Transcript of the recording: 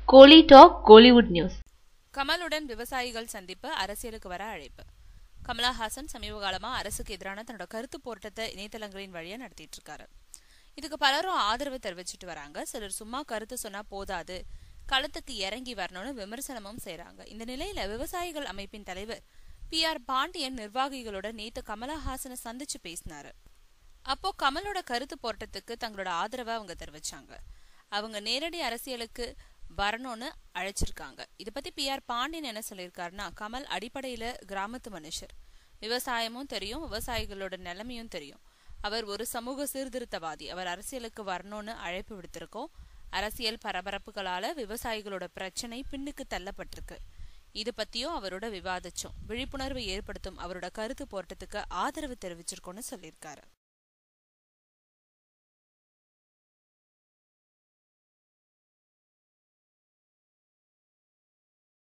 கோலி talk Kollywood news கமலுடன் விவசாயிகள் சந்திப்பு அரசியலுக்கு வர அழைப்பு கமலஹாசன் சமீப காலமா அரசுக்கு எதிரான தன்னோட கருத்து போராட்டத்தை இணையதளங்களின் வழியா நடத்திட்டு இருக்காரு இதுக்கு பலரும் ஆதரவு தெரிவிச்சிட்டு வராங்க சிலர் சும்மா கருத்து சொன்னா போதாது களத்துக்கு இறங்கி வரணும்னு விமர்சனமும் செய்றாங்க இந்த நிலையில விவசாயிகள் அமைப்பின் தலைவர் பி ஆர் பாண்டியன் நிர்வாகிகளோட நேத்து கமலஹாசனை சந்திச்சு பேசினாரு அப்போ கமலோட கருத்து போராட்டத்துக்கு தங்களோட ஆதரவை அவங்க தெரிவிச்சாங்க அவங்க நேரடி அரசியலுக்கு வரணும்னு அழைச்சிருக்காங்க இத பத்தி பி ஆர் பாண்டியன் என்ன சொல்லியிருக்காருன்னா கமல் அடிப்படையில கிராமத்து மனுஷர் விவசாயமும் தெரியும் விவசாயிகளோட நிலைமையும் தெரியும் அவர் ஒரு சமூக சீர்திருத்தவாதி அவர் அரசியலுக்கு வரணும்னு அழைப்பு விடுத்திருக்கோம் அரசியல் பரபரப்புகளால விவசாயிகளோட பிரச்சனை பின்னுக்கு தள்ளப்பட்டிருக்கு இது பத்தியும் அவரோட விவாதிச்சோம் விழிப்புணர்வு ஏற்படுத்தும் அவரோட கருத்து போராட்டத்துக்கு ஆதரவு தெரிவிச்சிருக்கோம்னு சொல்லியிருக்காரு